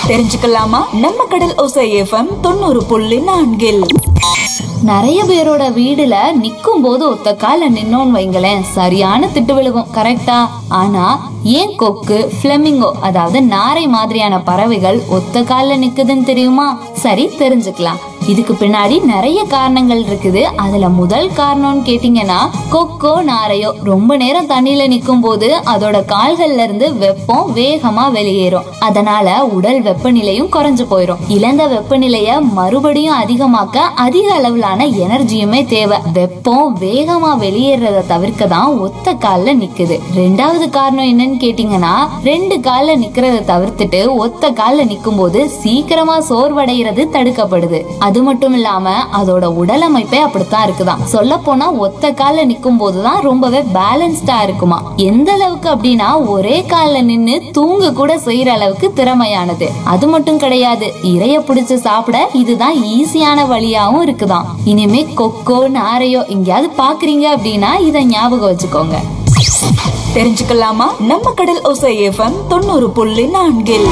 தெரிஞ்சுக்கலாமா நம்ம கடல் ஒசை எஃப்எம் தொண்ணூறு புள்ளி நான்கில் நிறைய பேரோட வீடுல நிக்கும் போது ஒத்த கால நின்னோன்னு வைங்களேன் சரியான திட்டு விழுகும் கரெக்டா ஆனா ஏன் கொக்கு பிளமிங்கோ அதாவது நாரை மாதிரியான பறவைகள் ஒத்த கால்ல நிக்குதுன்னு தெரியுமா சரி தெரிஞ்சுக்கலாம் இதுக்கு பின்னாடி நிறைய காரணங்கள் இருக்குது அதுல முதல் காரணம்னு கேட்டீங்கன்னா கொக்கோ நாரையோ ரொம்ப நேரம் தண்ணியில நிக்கும் போது அதோட கால்கள்ல இருந்து வெப்பம் வேகமா வெளியேறும் அதனால உடல் வெப்பநிலையும் குறைஞ்சு போயிடும் இழந்த வெப்பநிலைய மறுபடியும் அதிகமாக்க அதிக அளவிலான எனர்ஜியுமே தேவை வெப்பம் வேகமா வெளியேறத தவிர்க்க தான் ஒத்த கால்ல நிக்குது ரெண்டாவது காரணம் என்னன்னு கேட்டீங்கன்னா ரெண்டு கால்ல நிக்கிறத தவிர்த்துட்டு ஒத்த கால்ல நிக்கும் போது சீக்கிரமா சோர்வடைகிறது தடுக்கப்படுது அது மட்டும் இல்லாம அதோட உடல் அமைப்பே அப்படித்தான் இருக்குதாம் சொல்ல போனா ஒத்த கால்ல நிக்கும் போதுதான் ரொம்பவே பேலன்ஸ்டா இருக்குமா எந்த அளவுக்கு அப்படின்னா ஒரே கால்ல நின்னு தூங்க கூட செய்யற அளவுக்கு திறமையானது அது மட்டும் கிடையாது இறைய பிடிச்சு சாப்பிட இதுதான் ஈஸியான வழியாவும் இருக்குதாம் இனிமே கொக்கோ நாரையோ எங்கேயாவது பாக்குறீங்க அப்படின்னா இதை ஞாபகம் வச்சுக்கோங்க தெரிஞ்சுக்கலாமா நம்ம கடல் ஒசை எஃப்எம் தொண்ணூறு புள்ளி நான்கில்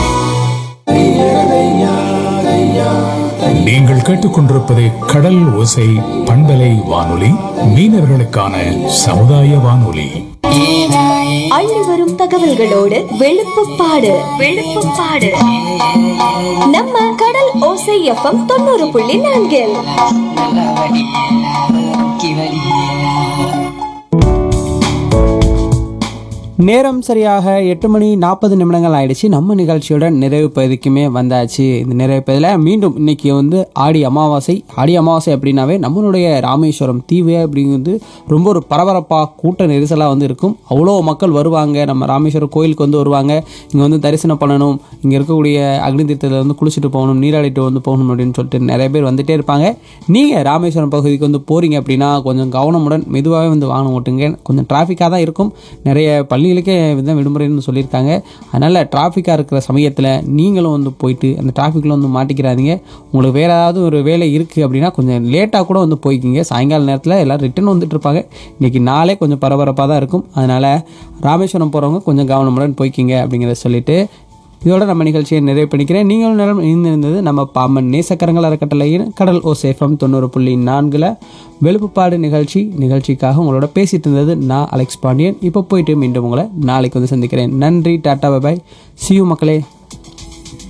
நீங்கள் கேட்டுக்கொண்டிருப்பது கடல் ஓசை பண்பலை வானொலி மீனவர்களுக்கான சமுதாய வானொலி அள்ளி வரும் தகவல்களோடு வெளுப்புப்பாடு வெளுப்புப்பாடு நம்ம கடல் ஓசை எஃப்எம் தொண்ணூறு புள்ளி நான்கில் நேரம் சரியாக எட்டு மணி நாற்பது நிமிடங்கள் ஆயிடுச்சு நம்ம நிகழ்ச்சியோட நிறைவு பகுதிக்குமே வந்தாச்சு இந்த நிறைவு பகுதியில் மீண்டும் இன்னைக்கு வந்து ஆடி அமாவாசை ஆடி அமாவாசை அப்படின்னாவே நம்மளுடைய ராமேஸ்வரம் தீவு அப்படிங்கிறது ரொம்ப ஒரு பரபரப்பாக கூட்ட நெரிசலாக வந்து இருக்கும் அவ்வளோ மக்கள் வருவாங்க நம்ம ராமேஸ்வரம் கோயிலுக்கு வந்து வருவாங்க இங்கே வந்து தரிசனம் பண்ணணும் இங்கே இருக்கக்கூடிய அக்னி தீர்த்தத்தில் வந்து குளிச்சுட்டு போகணும் நீராடிட்டு வந்து போகணும் அப்படின்னு சொல்லிட்டு நிறைய பேர் வந்துட்டே இருப்பாங்க நீங்கள் ராமேஸ்வரம் பகுதிக்கு வந்து போகிறீங்க அப்படின்னா கொஞ்சம் கவனமுடன் மெதுவாகவே வந்து வாகனம் ஓட்டுங்க கொஞ்சம் டிராஃபிக்காக தான் இருக்கும் நிறைய பள்ளிகளுக்கே தான் விடுமுறைன்னு சொல்லியிருக்காங்க அதனால் டிராஃபிக்காக இருக்கிற சமயத்தில் நீங்களும் வந்து போயிட்டு அந்த டிராஃபிக்கில் வந்து மாட்டிக்கிறாதீங்க உங்களுக்கு வேறு ஏதாவது ஒரு வேலை இருக்குது அப்படின்னா கொஞ்சம் லேட்டாக கூட வந்து போய்க்கிங்க சாயங்கால நேரத்தில் எல்லோரும் ரிட்டர்ன் வந்துட்டு இருப்பாங்க இன்றைக்கி நாளே கொஞ்சம் பரபரப்பாக தான் இருக்கும் அதனால் ராமேஸ்வரம் போகிறவங்க கொஞ்சம் கவனமுடன் போய்க்கிங்க அப்படிங்கிறத சொல்லிட்டு இதோட நம்ம நிகழ்ச்சியை நிறைவு பண்ணிக்கிறேன் நீங்களும் நேரம் இருந்திருந்தது நம்ம பாம்பன் நேசக்கரங்கள் அறக்கட்டளையின் கடல் ஓ சேஃபம் தொண்ணூறு புள்ளி நான்கில் வெளுப்புப்பாடு நிகழ்ச்சி நிகழ்ச்சிக்காக உங்களோட பேசிட்டு இருந்தது நான் அலெக்ஸ் பாண்டியன் இப்போ போயிட்டு மீண்டும் உங்களை நாளைக்கு வந்து சந்திக்கிறேன் நன்றி டாட்டா பாய் சியூ மக்களே